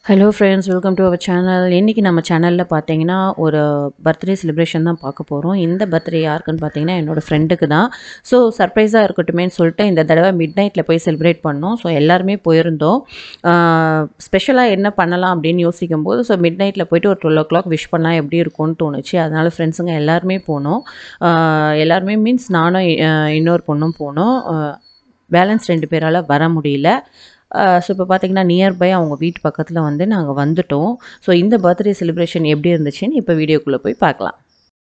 Hello friends welcome to our channel இன்றைக்கி நம்ம சேனலில் பார்த்தீங்கன்னா ஒரு பர்த்டே செலிப்ரேஷன் தான் பார்க்க போகிறோம் இந்த பர்த்டே யாருக்குன்னு பார்த்தீங்கன்னா என்னோடய ஃப்ரெண்டுக்கு தான் ஸோ சர்ப்ரைஸாக இருக்கட்டுமேன்னு சொல்லிட்டு இந்த தடவை மிட் நைட்டில் போய் செலிப்ரேட் பண்ணோம் ஸோ எல்லாருமே போயிருந்தோம் ஸ்பெஷலாக என்ன பண்ணலாம் அப்படின்னு யோசிக்கும் போது ஸோ மிட் நைட்டில் போயிட்டு ஒரு டுவெல் ஓ கிளாக் விஷ் பண்ணால் எப்படி இருக்கும்னு தோணுச்சு அதனால் ஃப்ரெண்ட்ஸுங்க எல்லாருமே போனோம் ஆஹ் எல்லாருமே மீன்ஸ் நானும் அஹ் இன்னொரு பொண்ணும் போனோம் பேலன்ஸ் ரெண்டு பேரால் வர முடியல ஸோ இப்போ பார்த்தீங்கன்னா நியர்பை அவங்க வீட்டு பக்கத்தில் வந்து நாங்கள் வந்துட்டோம் ஸோ இந்த பர்த்டே செலிப்ரேஷன் எப்படி இருந்துச்சுன்னு இப்போ வீடியோக்குள்ளே போய் பார்க்கலாம்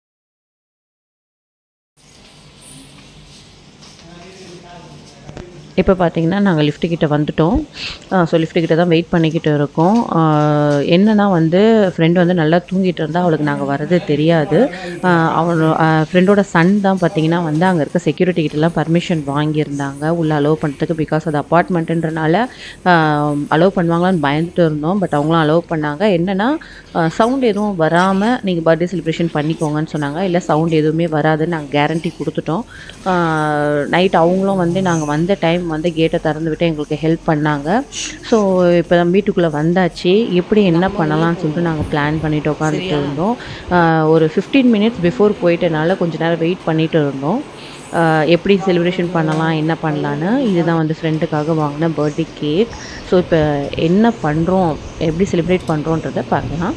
இப்போ பார்த்தீங்கன்னா நாங்கள் லிஃப்ட் கிட்ட வந்துட்டோம் ஸோ லிஃப்ட் கிட்ட தான் வெயிட் பண்ணிக்கிட்டு இருக்கோம் ஆஹ் என்னன்னா வந்து ஃப்ரெண்டு வந்து நல்லா தூங்கிட்டு இருந்தால் அவளுக்கு நாங்கள் வர்றது தெரியாது ஆஹ் அவனோட ஃப்ரெண்டோட சன் தான் பார்த்தீங்கன்னா வந்து அங்கே இருக்க செக்யூரிட்டி கிட்டலாம் பர்மிஷன் வாங்கியிருந்தாங்க உள்ளே அலோவ் பண்ணுறதுக்கு பிகாஸ் அது அப்பார்ட்மெண்ட்டுன்றனால அலோவ் பண்ணுவாங்களான்னு பயந்துட்டு இருந்தோம் பட் அவங்களும் அலோவ் பண்ணாங்க என்னென்னா சவுண்ட் எதுவும் வராமல் நீங்கள் பர்த்டே செலிப்ரேஷன் பண்ணிக்கோங்கன்னு சொன்னாங்க இல்லை சவுண்ட் எதுவுமே வராதுன்னு நாங்கள் கேரண்டி கொடுத்துட்டோம் நைட் அவங்களும் வந்து நாங்கள் வந்த டைம் வந்து கேட்டை திறந்து விட்டு எங்களுக்கு ஹெல்ப் பண்ணாங்க ஸோ இப்போ வீட்டுக்குள்ளே வந்தாச்சு எப்படி என்ன பண்ணலாம்னு சொல்லிட்டு நாங்கள் பிளான் பண்ணிட்டு உட்காந்துட்டு இருந்தோம் ஆஹ் ஒரு ஃபிஃப்டீன் மினிட்ஸ் பிஃபோர் போயிட்டனால கொஞ்ச நேரம் வெயிட் பண்ணிட்டு இருந்தோம் ஆஹ் எப்படி செலிப்ரேஷன் பண்ணலாம் என்ன பண்ணலான்னு இதுதான் வந்து ஃப்ரெண்டுக்காக வாங்கின பர்த்டே கேக் ஸோ இப்போ என்ன பண்ணுறோம் எப்படி செலிப்ரேட் பண்ணுறோன்றதை பார்க்கலாம்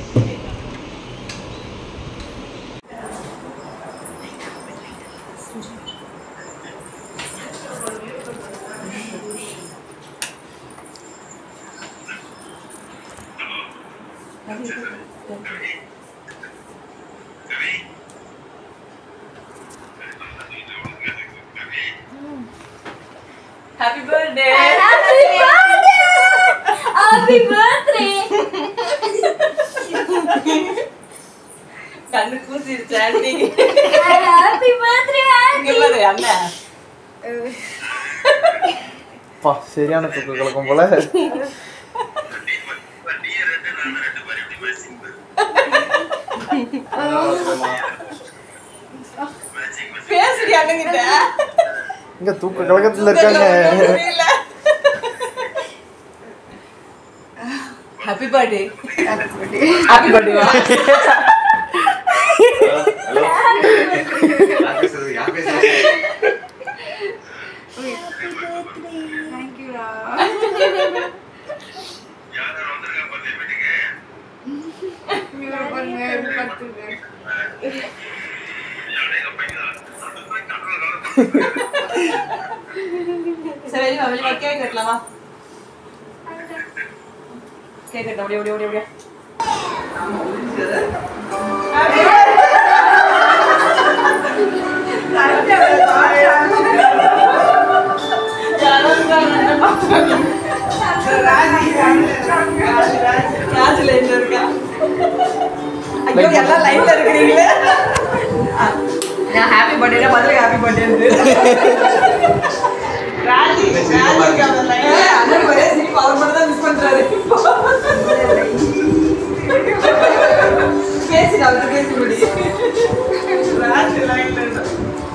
Happy birthday! Happy birthday! Happy birthday! கண்ணு கூசிருச்சு ஆண்டி Happy birthday, இங்க auntie! பாரு அண்ணன் பா சரியான தூக்க கலக்கம் போல பேசுடி அண்ணங்கிட்ட இங்க தூக்க கலக்கத்துல இருக்காங்க புரியல happy birthday happy birthday Thank you, Ra. சரி வெளியே வா, வெளியே வா கேக் கட்டலாமா கேக் கட்ட அப்படியே அப்படியே அப்படியே ராஜில எங்க இருக்கா ஐயோ எல்லாம் லைன்ல இருக்கிறீங்களே நான் ஹாப்பி பர்த்டே பதிலுக்கு ஹாப்பி பர்த்டே ராஜி ராஜி அண்ணன் ஒரே சிரிப்பு அவர் மட்டும் தான் மிஸ் பண்றாரு இப்போ. பேசி அவர்கிட்ட பேசி முடி ராஜி லைன்ல இருந்தா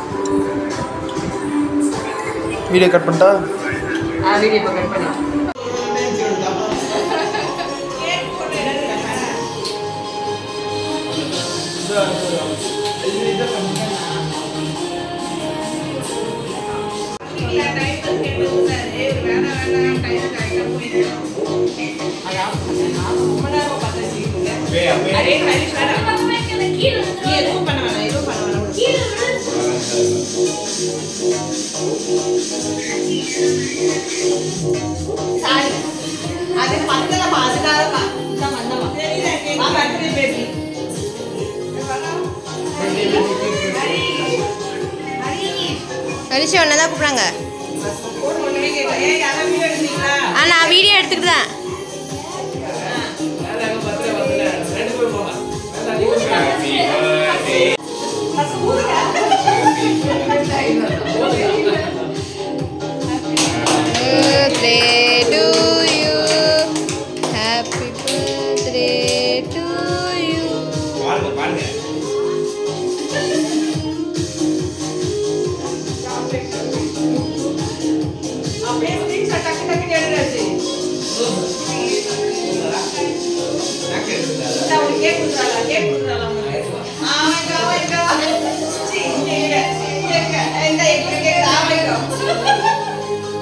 வீடியோ கட் பண்ணிட்டா ஆ வீடியோ இப்போ கட் பண்ணி எதுவும் பண்ண வேணாம் எதுவும் பண்ண வேணாம் சாரி அது பத்தலப்பா அதனாலப்பா தான் வந்தவா வா பர்த்டே பேபி அரிசி ஒன்று தான் கூப்பிட்றாங்க போன் ஒண்ணுமே கேட்கல ஏன் யாரும் வீடியோ எடுத்தீங்களா ஆ நான் வீடியோ எடுத்துக்கிட்டு தான் birthday to you. Happy birthday to you. அப்படியே ஸ்கிரீன்ஷாட் டக்கு டக்குன்னு எடுத்தாச்சு கேக் கொடுக்குறாளா கேக் கொடுக்குறாளா உங்களுக்கு ஆ வாங்க வாங்க சி இங்க இங்க இங்க இருக்க இந்த எங்க கேக் ஆவலைக்கும்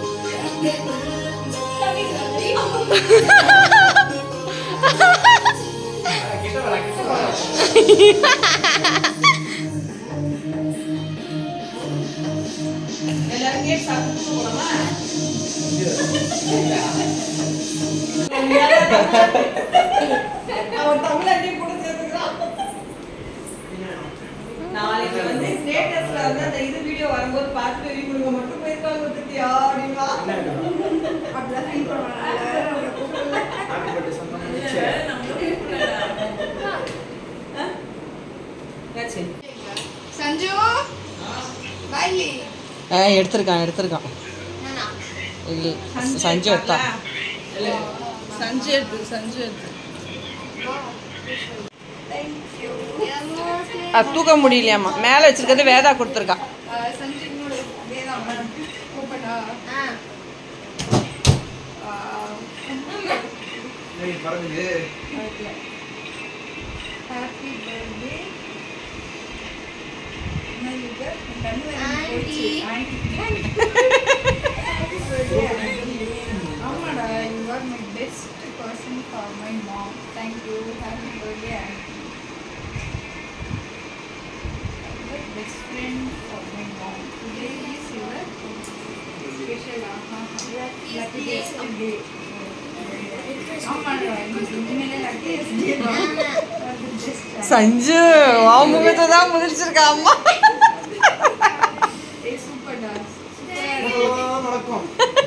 எல்லாரும் கேக் சாப்பிட்டு போலாமா அவன் தமிழ்நாட்டையும் கூட சேர்த்துக்கிறான் நாளைக்கு வந்து ஸ்டேட்டஸ்ல வந்து அந்த இது வீடியோ வரும்போது பார்த்துட்டு இவங்க மட்டும் போயிருக்காங்க பத்தியா அப்படிங்களா அப்படிலாம் ஃபீல் பண்ணுவாங்க சஞ்சு பாய் எடுத்திருக்கான் எடுத்திருக்கான் இல்லை சஞ்சு எடுத்தான் சஞ்சு எடுத்து சஞ்சு எடுத்து அது தூக்க முடியலையாம்மா மேலே வச்சிருக்கிறது வேதா கொடுத்துருக்கான் சஞ்சு இன்னொரு வேதாம் கூப்பிட்டா பறக்குது ஹாப்பி பர்த்டே ஆமாடா you are my best person for my mom thank you happy birthday best friend for my mom today is your special lucky day ஆமாடா உண்மையிலே லக்கி டே சஞ்சு வா முகத்தை தான் முதிர்ச்சிருக்கா அம்மா சூப்பர் டான்ஸ் நடக்கும்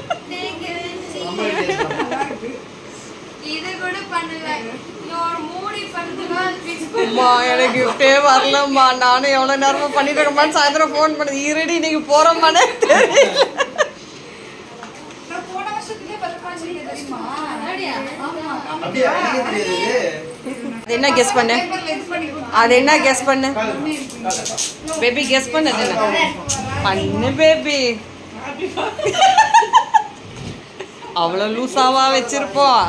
இது கூட பண்ணல ஒரு மூடி பண்ணுறதுனா அம்மா எனக்கு கிஃப்டே வரலம்மா நானும் எவ்வளோ நேரமா பண்ணிட்டு இருக்கமான்னு சாயந்தரம் ஃபோன் பண்ணுது இருடி இன்னைக்கு போகிறோம்மானே தெரியல நான் போன வருஷத்துலயே பர்ஃபார்மன்ஸ் தெரியுமா ஆமா அப்படியே அடிக்க தெரியாது அது என்ன கெஸ் பண்ணு பேப்பர்ல இது பண்ணி கொடுத்தேன். அது என்ன கெஸ் பண்ணு பேபி கெஸ் பண்ணு அது என்ன பண்ணு பேபி அவ்வளோ லூசாவா வச்சிருப்போம்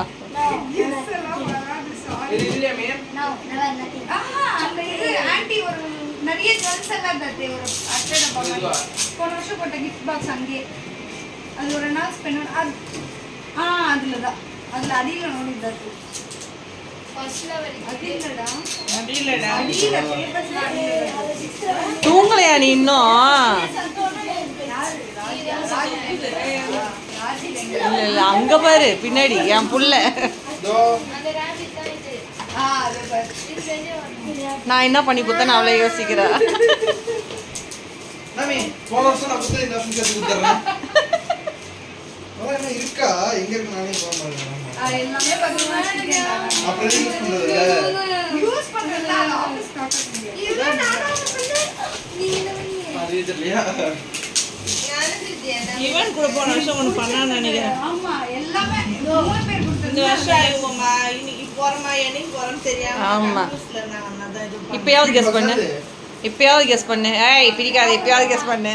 ஆஹா, அந்த இது ஆன்ட்டி ஒரு நிறைய ஜுவல்ஸ் எல்லாம் தருது ஒரு அட்டை டப்பா மாதிரி. போன வருஷம் போட்ட கிஃப்ட் பாக்ஸ் அங்கேயே அது ஒரு நாள் ஸ்பெண்ட் அது ஆ அதுல தான் அதுல அடியில நோடி தருது அது இல்லடா அடியில papers லாம் அடியில தருது. தூங்கலையா நீ இன்னும் இல்ல இல்ல அங்க பாரு பின்னாடி என் புள்ள இதோ ஆ, அது பாரு. நான் என்ன பண்ணி கொடுத்தேன்னு அவளே யோசிக்கிறா நாமி போன வருஷம் நான் புத்தகம் இந்த வருஷம் கற்றுக் கொடுத்துட்றேன் அதெல்லாம் என்ன இருக்கா எங்க இருக்கு நானே போக மாட்டேன் ஆ, எல்லாமே பத்திரமா வச்சிருக்கேன் நான். அப்புறம் யூஸ் பண்றது இல்ல யூஸ் பண்றதுல அது ஆஃபீஸ் காட்ட முடியாது அது தெரியலையா இவன் கூட போன வருஷம் ஒன்று பண்ணான்னு நினைக்கிறேன் ஆமா எல்லாமே மூணு பேர் இந்த கொடுத்தது வருஷம் இவங்கம்மா இன்னைக்கு போறோமா என்னைக்கு போறோம்னு தெரியாம ஆமா. கன்ஃபியூஸ்ல இருந்தாங்க அதனால தான் இது பண்ணேன். இப்பயாவது கெஸ் பண்ணு இப்பயாவது கெஸ் பண்ணு ஏய் பிடிக்காது இப்பயாவது கெஸ் பண்ணு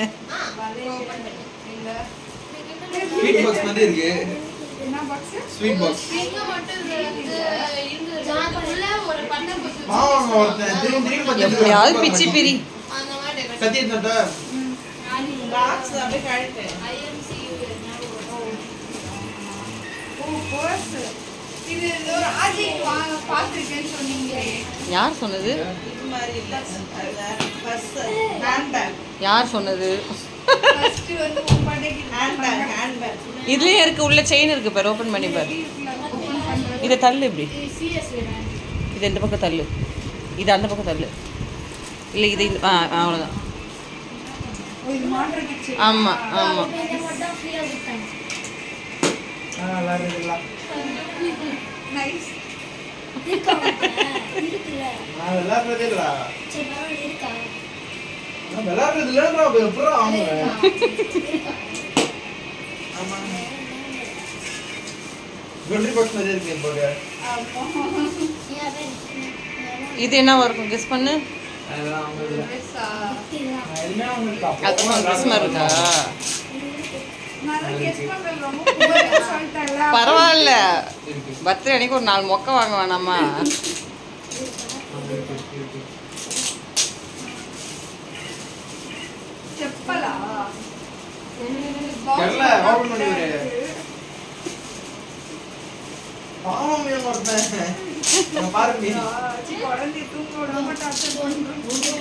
ஸ்வீட் பாக்ஸ் மாதிரி இருக்கு என்ன பாக்ஸ் ஸ்வீட் பாக்ஸ் பாவம் ஒருத்தன் திரும்ப திரும்ப பார்த்துட்டு எப்படியாவது இருக்கான். பிச்சு பிரி கத்தி எடுத்துட்டா பாக்ஸ் அப்படியே கழட்டேன் ஓ பர்ஸ் இது இது ஒரு ஆஜி வாங்க பார்த்துருக்கேன்னு சொன்னீங்களே யார் சொன்னது இது மாதிரி இல்ல அது பஸ் ஹேண்ட்பேக் யார் சொன்னது ஃபர்ஸ்ட் வந்து உன் பர்த்டேக்கு ஹேண்ட்பேக் ஹேண்ட்பேக் இதுலயே இருக்கு உள்ள செயின் இருக்கு பாரு ஓபன் பண்ணி பாரு ஓப்பன் பண்றது இதை தள்ளு இப்படி இது இந்த பக்கம் தள்ளு இது அந்த பக்கம் தள்ளு இல்லை இது இந்த- ஆ அவ்வளோதான் ஓ, இது மாட்டுறதுக்கு ஆமாம் ஆமாம் நைஸ் நான் விளையாடுறதே இல்லடா நான் விளையாடுறது இல்லைன்றா அப்ப எப்படா வாங்குவேன் ஜுவல்லரி பாக்ஸ் மாதிரி இருக்கு போக இது என்ன இருக்கும் கெஸ் பண்ணு அதெல்லாம் வாங்குறது இல்ல. நான் எதுவுமே வாங்குறதுல அது ட்ரெஸ் மாதிரி இருக்கா நான் கெஸ் பண்றது ரொம்ப புகழ்னு சொல்லிட்டேன்ல பரவாயில்ல இருக்கு பர்த்டே அன்னைக்கு ஒரு நாலு மொக்கை வாங்க வேணாமா செப்பலா தெரியல ஓபன் பண்ணி விடு பாவம் ஏன் ஒருத்தன் நான் பாருங்க ஆச்சி, குழந்தைய தூங்க விடாம torture பண்றோம்.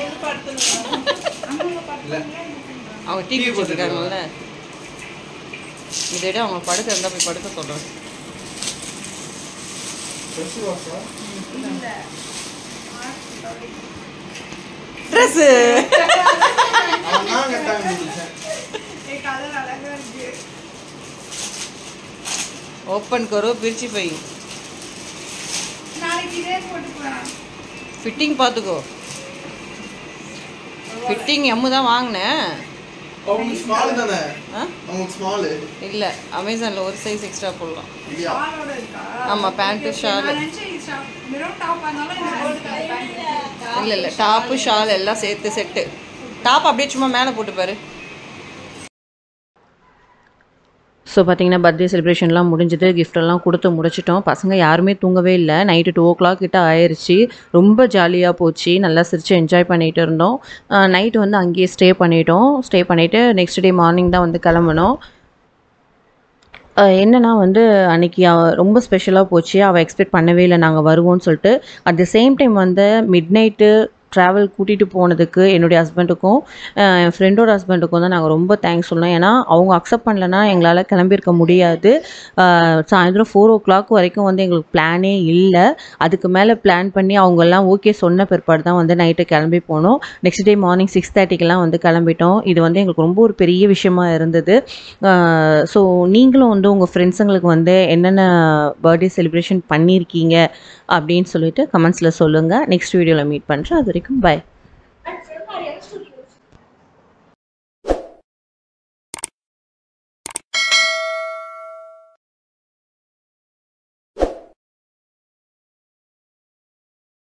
இல்ல அவங்க டீ குடிச்சிருக்காங்கல்ல இதை விட அவங்க படுக்க இருந்தால் போய் படுக்க சொல்கிறேன் ட்ரெஸ் வாஷா ட்ரெஸ்ஸு அவன் நான் கட்டாம முடிச்சேன் ஏய், colour அழகா இருக்கு. ஓப்பன் கரோ பிரிச்சு போய் நாளைக்கு இதே போட்டுக்குவேன் ஃபிட்டிங் பார்த்துக்கோ ஃபிட்டிங் எம்மு தான் வாங்கினேன் அவங்களுக்கு ஸ்மால் தானே ஆ அவங்களுக்கு ஸ்மால் இல்லை அமேசானில் ஒரு சைஸ் எக்ஸ்ட்ரா போடலாம் இல்லையா ஷாலோட இருக்கா ஆமா, pant, Okay, okay. shawl. நான் நினைச்சேன் இது shop. வெறும் டாப் ஆனாலும் இந்த ரெண்டு pant. இல்லை இல்லை டாப்பு ஷால் எல்லாம் சேர்த்து செட்டு டாப் அப்படியே சும்மா மேலே போட்டு பாரு ஸோ பார்த்தீங்கன்னா பர்த்டே செலிப்ரேஷன்லாம் முடிஞ்சது கிஃப்டெல்லாம் கொடுத்து முடிச்சிட்டோம் பசங்க யாருமே தூங்கவே இல்லை நைட்டு டூ ஓ கிளாக் கிட்ட ஆயிடுச்சு ரொம்ப ஜாலியாக போச்சு நல்லா சிரித்து என்ஜாய் பண்ணிகிட்டு இருந்தோம் நைட்டு வந்து அங்கேயே ஸ்டே பண்ணிட்டோம் ஸ்டே பண்ணிவிட்டு நெக்ஸ்ட் டே மார்னிங் தான் வந்து கிளம்புனோம் அஹ் என்னன்னா வந்து அன்னைக்கு அவ ரொம்ப ஸ்பெஷலாக போச்சு அவள் எக்ஸ்பெக்ட் பண்ணவே இல்லை நாங்கள் வருவோம்னு சொல்லிட்டு அட் த சேம் டைம் வந்து மிட் நைட்டு ட்ராவல் கூட்டிகிட்டு போனதுக்கு என்னுடைய ஹஸ்பண்டுக்கும் என் ஃப்ரெண்டோட ஹஸ்பண்டுக்கும் தான் நாங்கள் ரொம்ப தேங்க்ஸ் சொல்லணும் ஏன்னா அவங்க அக்செப்ட் பண்ணலன்னா எங்களால் கிளம்பியிருக்க முடியாது அஹ் சாயந்தரம் ஃபோர் ஓ கிளாக் வரைக்கும் வந்து எங்களுக்கு பிளானே இல்லை அதுக்கு மேலே பிளான் பண்ணி அவங்கெல்லாம் ஓகே சொன்ன பிற்பாடு தான் வந்து நைட்டு கிளம்பி போனோம் நெக்ஸ்ட் டே மார்னிங் சிக்ஸ் தேர்ட்டிக்கெலாம் வந்து கிளம்பிட்டோம் இது வந்து எங்களுக்கு ரொம்ப ஒரு பெரிய விஷயமா இருந்தது ஸோ நீங்களும் வந்து உங்கள் ஃப்ரெண்ட்ஸுங்களுக்கு வந்து என்னென்ன பர்த்டே செலிப்ரேஷன் பண்ணியிருக்கீங்க அப்படின்னு சொல்லிட்டு கமெண்ட்ஸில் சொல்லுங்கள் நெக்ஸ்ட் வீடியோவில் மீட் பண்ணுறேன் அது வரைக்கும் பை